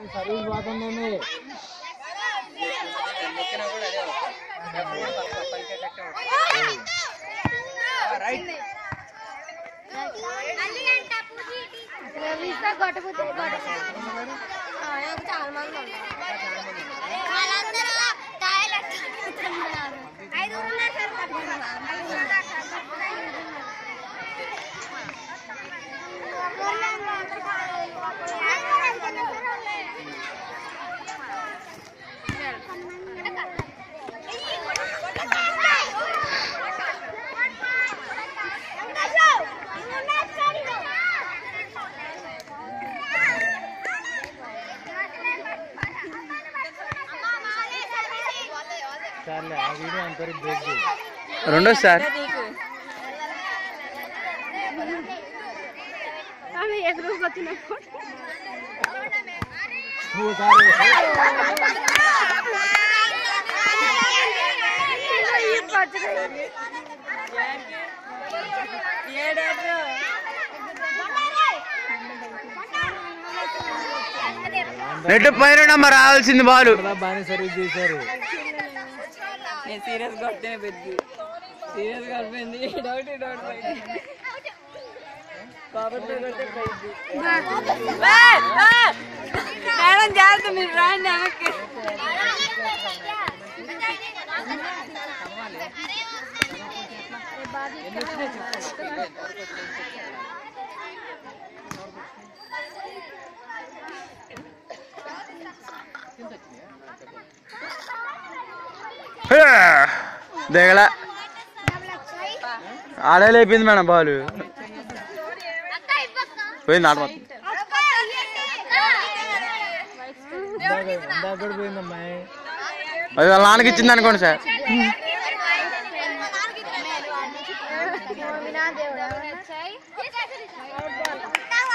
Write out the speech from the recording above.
service పోతుందండి కొట్టబుద్ధి చాలా మంది వాళ్ళందరూ టాయిలెట్ ఐదుగురు ఉన్నారు సర్లే ఆ వీడియో అంతవరకు బ్రేక్ చేయి రెండో సార్ నువ్వు సారీ నెట్ పైన మరి రావాల్సింది బాలు బాగానే సర్వీస్ చేశారు నేను సీరియస్ కొడితేనే పెద్ద సీరియస్ కలిపింది డౌట్ డౌట్ మేడం జాగ్రత్త మీరు రాండి వెనక్కి దిగల ఆడే లేపింది మేడం బాలు పోయింది ఆడ మొత్తం ఇందాక కూడా పోయిందమ్మాయి అది వాళ్ళ నాన్నకి ఇచ్చింది అనుకోండి సార్ దేవుడా